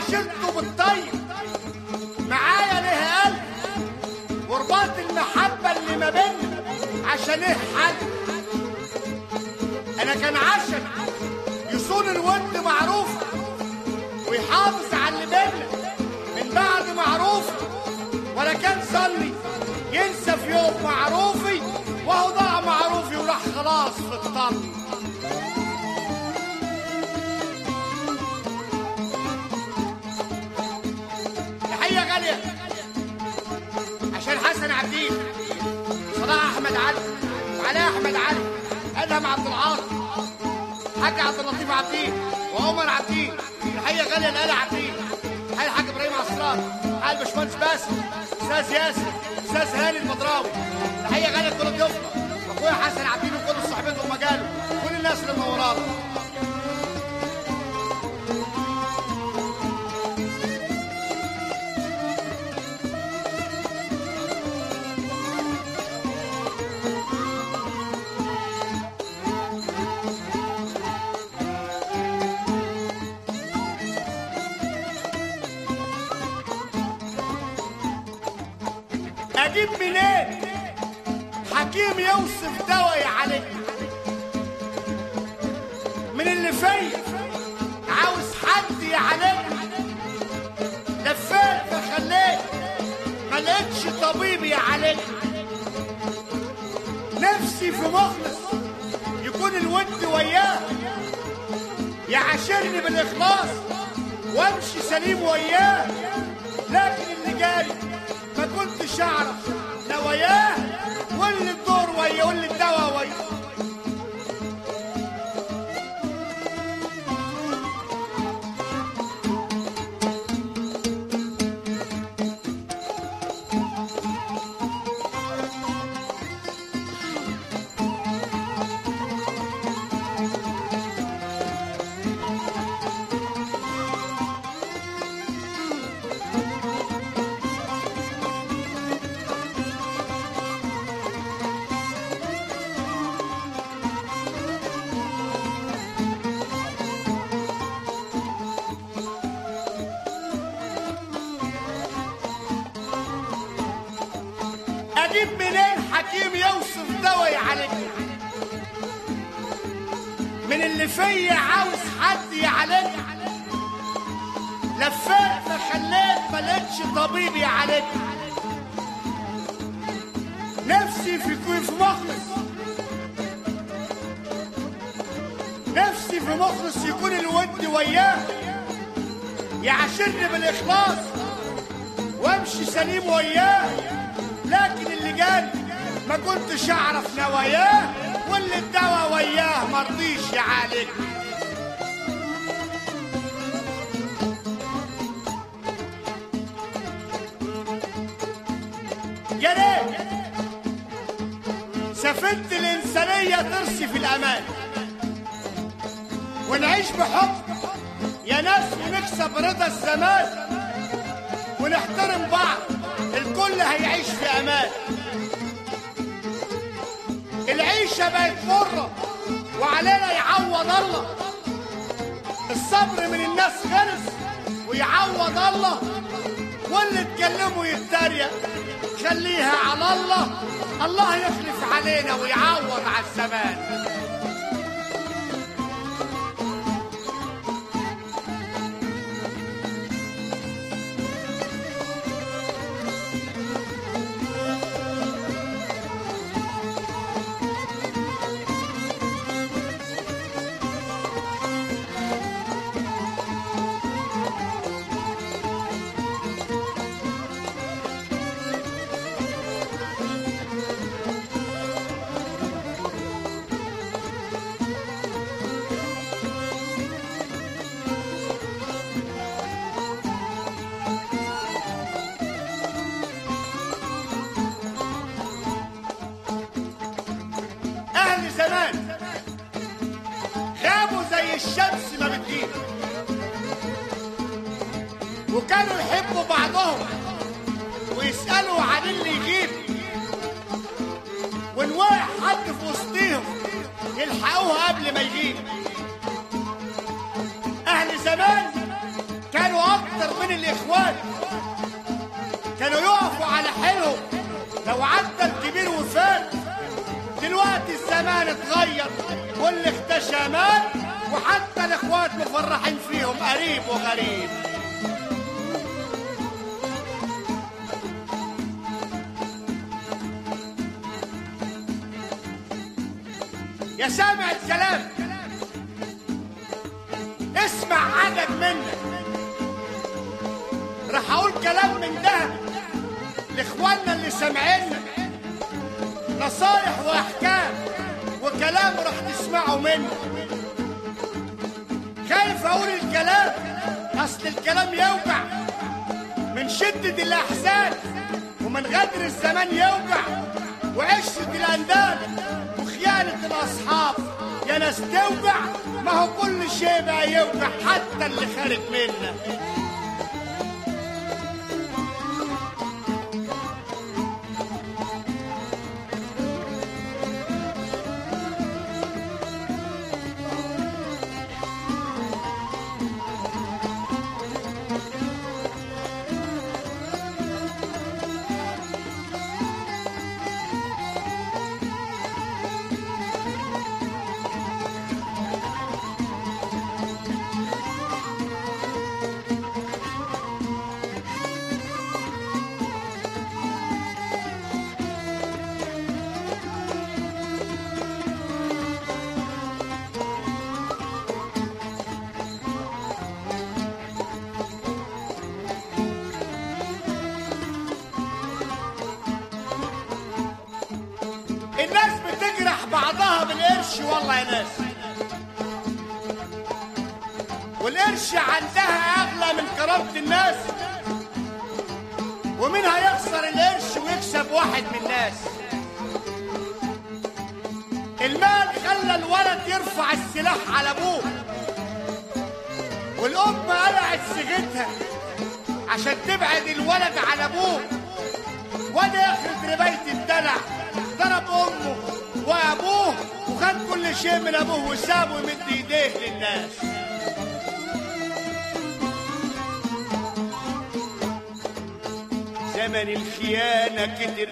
عشرته بالطيب معايا ليه قلب ورباط المحبة اللي ما بيننا عشان ايه حد انا كان عشان يصون الود معروف ويحافظ على اللي بيننا من بعد معروف ولا كان صلي ينسى في يوم معروفي وهو ضاع معروفي وراح خلاص في الطن تحية غالية عشان حسن عبدين صلاح أحمد علي وعلاء أحمد علي أدهم عبد العاطي حاج عبد اللطيف عبدين وعمر عبدين تحية غالية لآل عبدين حي الحاج إبراهيم عصران حي الباشمهندس باسم أستاذ ياسر أستاذ هاني المضراوي تحية غالية لكل ضيوفنا أخويا حسن عبدين وكل صحبته ومجاله كل الناس اللي منورانا اجيب منين حكيم يوصف دواء عليك من اللي فيا عاوز حد يعالج لفيت فخليت ما لقيتش طبيب يعالج نفسي في مخلص يكون الود وياه يعاشرني بالاخلاص وامشي سليم وياه لكن اللي جاي ما كنتش اعرف نواياه واللي الدور ويا واللي الدواء ويا اجيب منين حكيم يوصف دواء عليك من اللي فيا عاوز حد يعالج لفيت ما خليت ما لقيتش طبيب يعالج نفسي في في مخلص نفسي في مخلص يكون الود وياه يعاشرني بالاخلاص وامشي سليم وياه لكن اللي جاني ما كنتش اعرف نواياه واللي الدواء وياه مرضيش يعالج يا ريت سفينة الإنسانية ترسي في الأمان ونعيش بحب يا ناس ونكسب رضا الزمان ونحترم بعض الكل هيعيش في امان العيشة بقت مرة وعلينا يعوض الله الصبر من الناس خلص ويعوض الله واللي اتكلموا يتريق خليها على الله الله يخلف علينا ويعوض على الزمان أهل زمان غابوا زي الشمس ما بتجيب وكانوا يحبوا بعضهم ويسألوا عن اللي يجيب وإن وقع حد في وسطيهم يلحقوه قبل ما يجيب أهل زمان كانوا اكتر من الاخوان كانوا يقفوا على حيلهم لو عدى الكبير وفات دلوقتي الزمان اتغير واللي اختشى مات وحتى الاخوات مفرحين فيهم قريب وغريب يا سامع الكلام اسمع عدد منك راح اقول كلام من ده لاخواننا اللي سامعيننا نصايح واحكام وكلام راح تسمعوا منه خايف اقول الكلام اصل الكلام يوجع من شدة الاحزان ومن غدر الزمان يوجع وعشرة الانداد وخيانة الاصحاب يا ناس توجع ما هو كل شيء بقى يوجع حتى اللي خارج منا الناس بتجرح بعضها بالقرش والله يا ناس والقرش عندها اغلى من كرامة الناس ومنها يخسر القرش ويكسب واحد من الناس المال خلى الولد يرفع السلاح على ابوه والام قلعت صيغتها عشان تبعد الولد عن ابوه وده ياخد رباية الدلع ضرب امه وابوه وخد كل شيء من ابوه وسابه يمد ايديه للناس زمن الخيانة كتر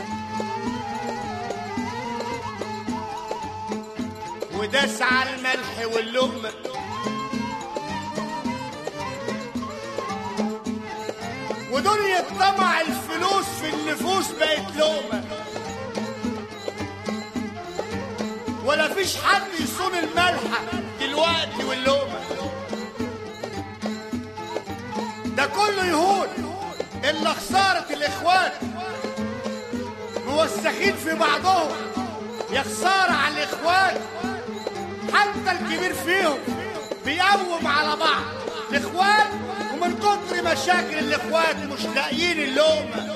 وداس على الملح واللقمة ودنيا طمع الفلوس في النفوس بقت لقمة ولا فيش حد يصون الملحة دلوقتي واللقمة ده كله يهون إلا خسارة الإخوان موسخين في بعضهم يا خسارة على الإخوان حتى الكبير فيهم بيقوم على بعض الإخوان ومن كتر مشاكل الإخوات مش لاقيين اللقمة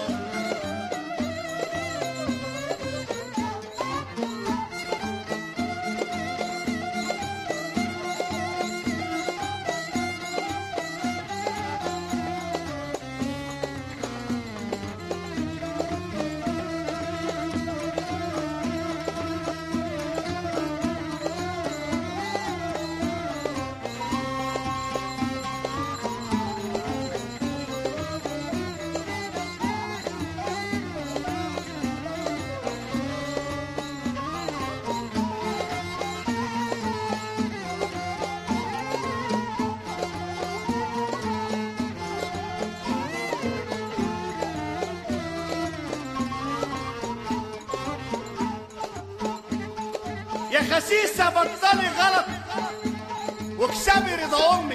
يا خسيسة بطلي غلط واكسبي رضا أمك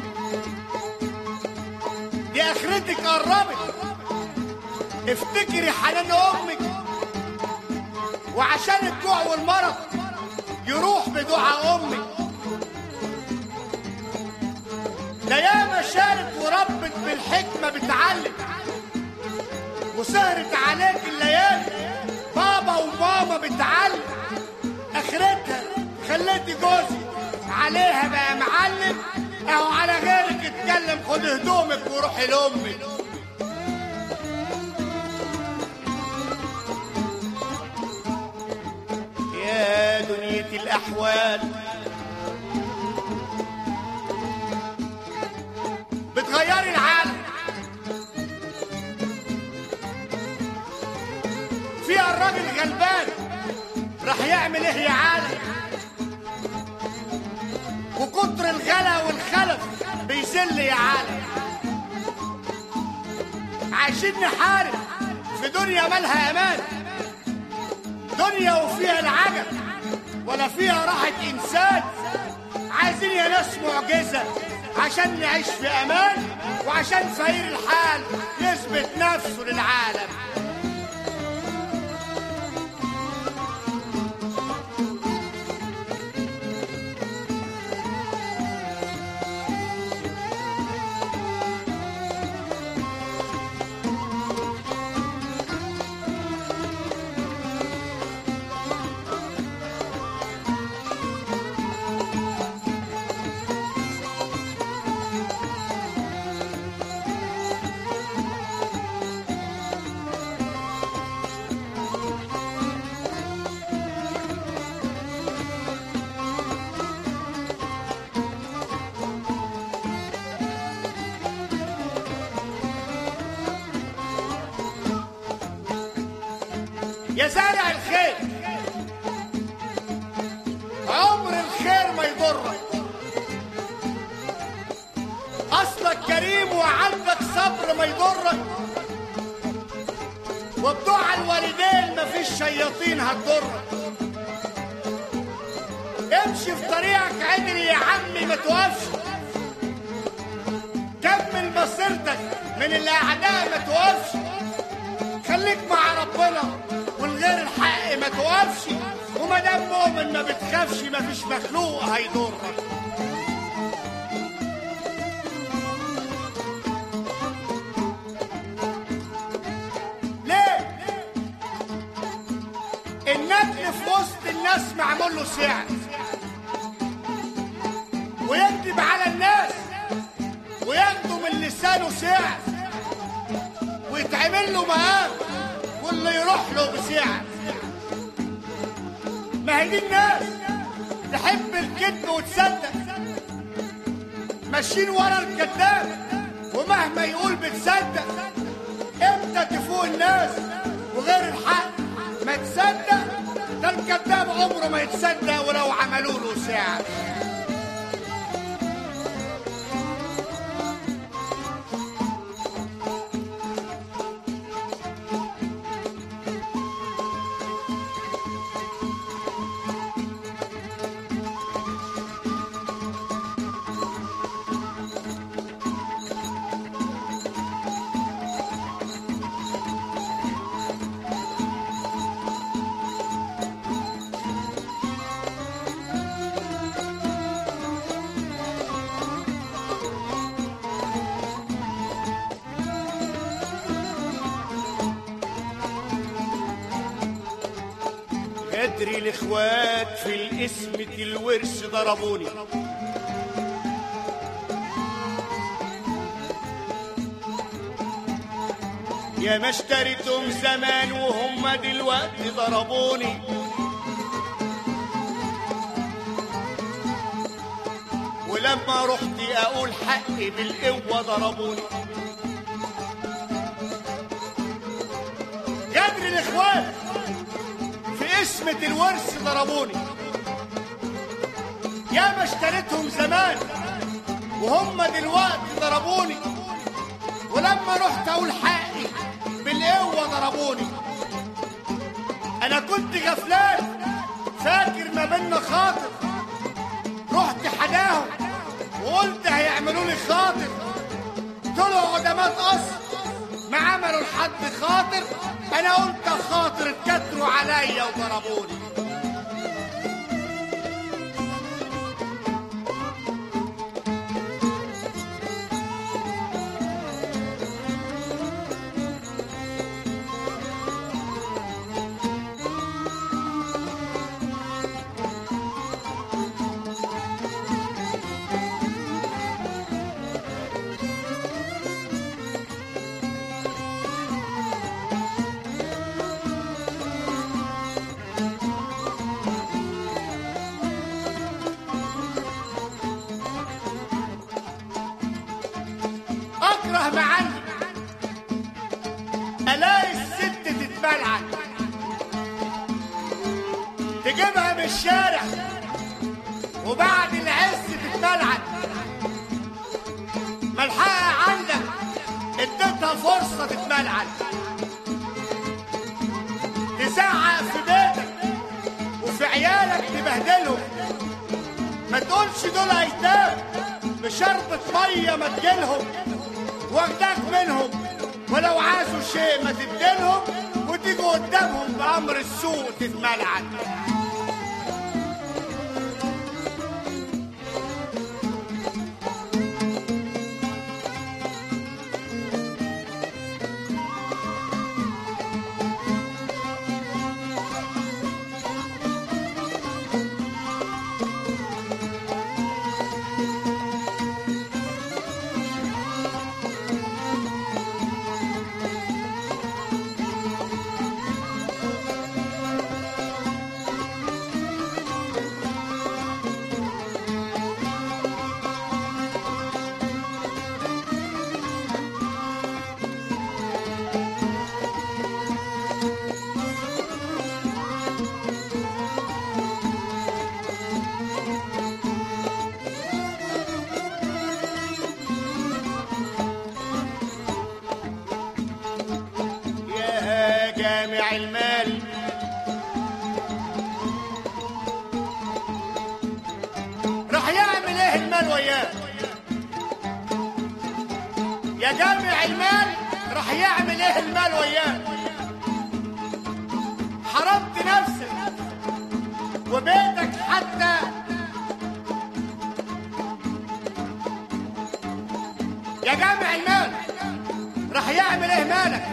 دي آخرتك قربت افتكري حنان أمك وعشان الجوع والمرض يروح بدعاء أمك ده ياما شارت وربت بالحكمة بتعلم وسهرت عليك الليالي بابا وماما بتعلم اخرتها خليتي جوزي عليها بقى معلم اهو على غيرك اتكلم خد هدومك وروحي لامك يا دنيا الاحوال وتغيري العالم فيها الراجل غلبان راح يعمل ايه يا عالم وكتر الغلا والخلف بيذل يا عالم عايشين نحارب في دنيا مالها امان دنيا وفيها العجب ولا فيها راحة انسان عايزين يا ناس معجزة عشان نعيش في امان وعشان فقير الحال يثبت نفسه للعالم يا زارع الخير عمر الخير ما يضرك اصلك كريم وعندك صبر ما يضرك وبدعاء الوالدين مفيش شياطين هتضرك امشي في طريقك عدل يا عمي ما توقفش كمل مسيرتك من الاعداء ما توقفش خليك مع ربنا والغير الحق ما توقفش وما دام مؤمن ما بتخافش ما فيش مخلوق هيضرك ليه؟ النجل في وسط الناس معمول له سعر ويكذب على الناس وياخدوا من لسانه سعر ويتعمل له مقام واللي يروح له بسعر ما هي دي الناس تحب الكذب وتصدق ماشيين ورا الكذاب ومهما يقول بتصدق امتى تفوق الناس وغير الحق ما تصدق ده الكذاب عمره ما يتصدق ولو عملوا له سعر ادري الاخوات في الاسم الورث ضربوني يا ما اشتريتهم زمان وهم دلوقتي ضربوني ولما رحت اقول حقي بالقوه ضربوني يدري الاخوات في اسمة الورث ضربوني يا ما اشتريتهم زمان وهم دلوقتي ضربوني ولما رحت اقول حقي بالقوة ضربوني انا كنت غفلان فاكر ما بينا خاطر رحت حداهم وقلت هيعملوا لي خاطر طلعوا قدامات قصر ما عملوا لحد خاطر انا قلت خاطر اتكتروا عليا وضربوني الاقي الست تتبلعك تجيبها من الشارع وبعد العز تتبلعك ملحقها عندك اديتها فرصة تتملعك تزعق في بيتك وفي عيالك تبهدلهم ما تقولش دول ايتام بشربة مية ما تجيلهم واخداك منهم ولو عايزوا شيء ما تديلهم وتيجي قدامهم بأمر السوء تتملعك يا جامع المال راح يعمل ايه المال وياه يا جامع المال راح يعمل ايه المال وياه حرمت نفسك وبيتك حتى يا جامع المال راح يعمل ايه مالك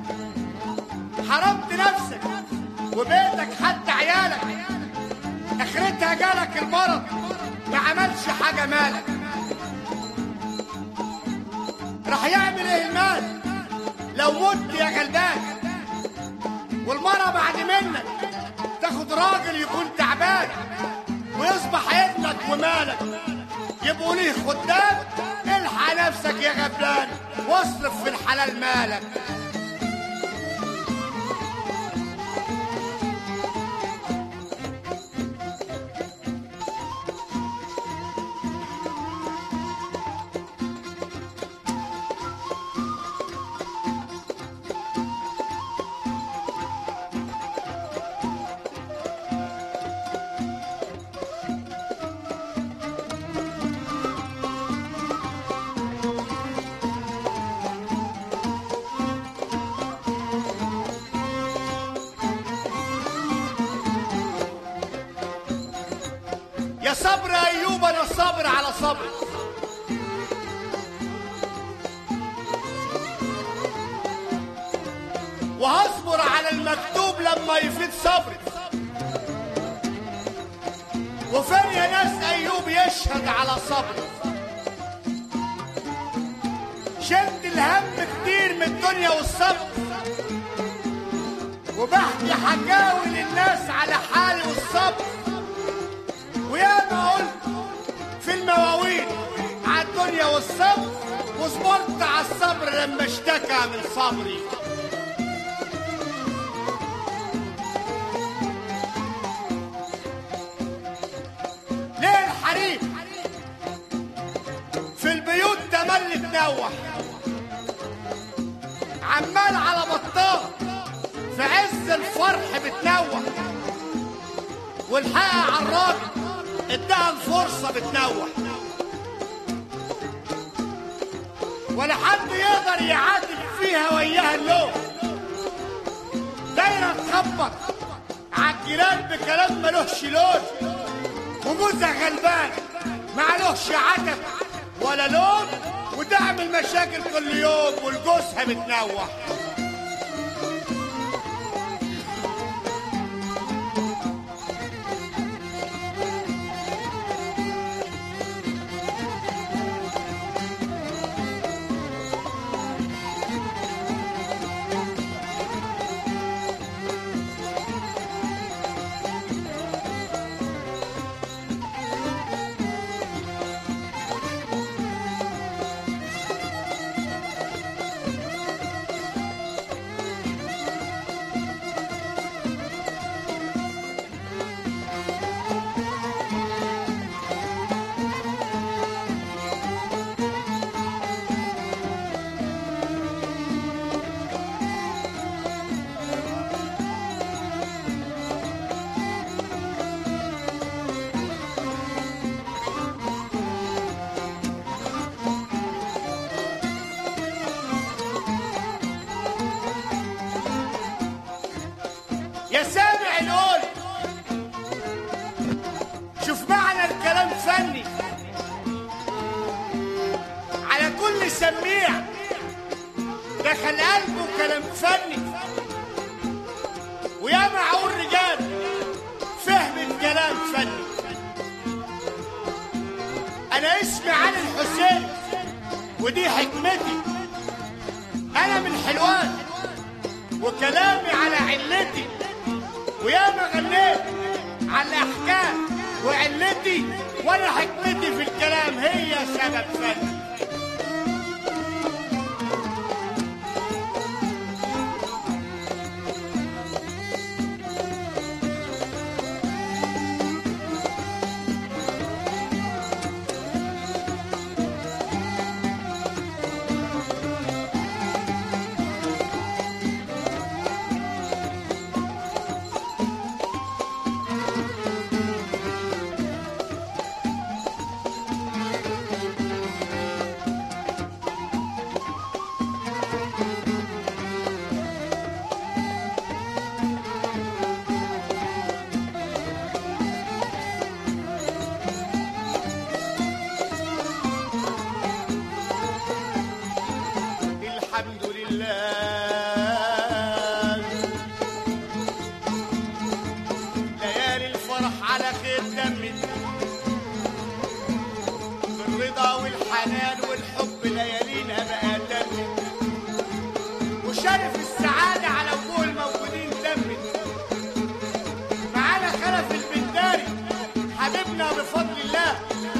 حرمت نفسك وبيتك حتى عيالك اخرتها جالك المرض ما عملش حاجه مالك راح يعمل ايه المال لو مت يا غلبان والمرة بعد منك تاخد راجل يكون تعبان ويصبح ابنك ومالك يبقوا ليه خدام الحق نفسك يا غفلان واصرف في الحلال مالك يا صبر يا ايوب انا صابر على صبر وهصبر على المكتوب لما يفيد صبري وفين يا ناس ايوب يشهد على صبري شد الهم كتير من الدنيا والصبر وبحكي حكاوي للناس على حالي والصبر ويا ما قلت في المواويل على الدنيا والصبر وصبرت على الصبر لما اشتكى من صبري ليه الحريم في البيوت تملي تنوح عمال على بطال في عز الفرح بتنوح والحقها على الراجل اداها الفرصة بتنوح ولا حد يقدر يعاتب فيها وياها اللوم دايرة تخبط عالجيران بكلام ملوش لون وجوزها غلبان معلوش عتب ولا لون وتعمل مشاكل كل يوم والجوزها بتنوح يا سامع القول شوف معنى الكلام فني على كل سميع دخل قلبه كلام فني ويا معقول رجال فهم كلام فني انا اسمي علي الحسين ودي حكمتي انا من حلوان وكلامي على علتي ويا ما غنيت على الاحكام وعلتي وانا حكمتي في الكلام هي سبب فني الحمد لله ليالي الفرح على خير دمت بالرضا والحنان والحب ليالينا بقى دمت وشرف السعادة على وجوه الموجودين دمت معانا خلف البنداري حبيبنا بفضل الله